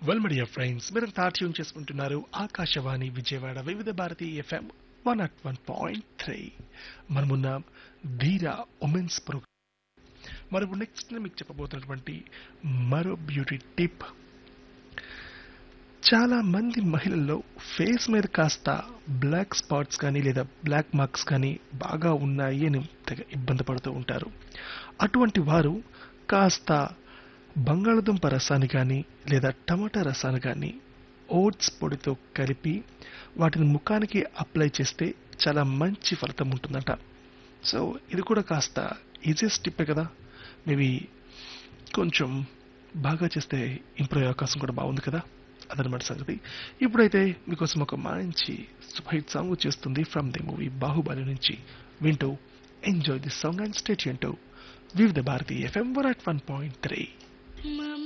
Well media friends మీరు tune చేసుకుంటున్నారు Akashvani Vijayawada Vividh Bharati FM one at one point three మనమున్న Dheera women's programme మరి ఇప్పుడు నెక్స్ట్ మీకు చెప్పబోతున్నటువంటి మరో బ్యూటీ టిప్ చాలా మంది మహిళల్లో ఫేస్ మీద కాస్త బ్లాక్ స్పాట్స్ కానీ లేదా బ్లాక్ మార్క్స్ కానీ బాగా ఉన్నాయి అని తెగ ఇబ్బంది పడుతూ ఉంటారు అటువంటి వారు కాస్త బంగాళదుంప రసాన్ని కానీ లేదా టమాటా రసాన్ని కానీ ఓట్స్ పొడితో కలిపి వాటిని ముఖానికి అప్లై చేస్తే చాలా మంచి ఫలితం ఉంటుందట సో ఇది కూడా కాస్త ఈజియస్ట్ టిప్పే కదా మేబీ కొంచెం బాగా చేస్తే ఇంప్రూవ్ అయ్యే అవకాశం కూడా బాగుంది కదా అదనమాట సంగతి ఇప్పుడైతే మీకోసం ఒక మంచి సూపర్ హిట్ సాంగ్ వచ్చేస్తుంది ఫ్రమ్ ది మూవీ బాహుబలి నుంచి వింటూ enjoy the song and state Vividh Bharati FM one at one point three Mama.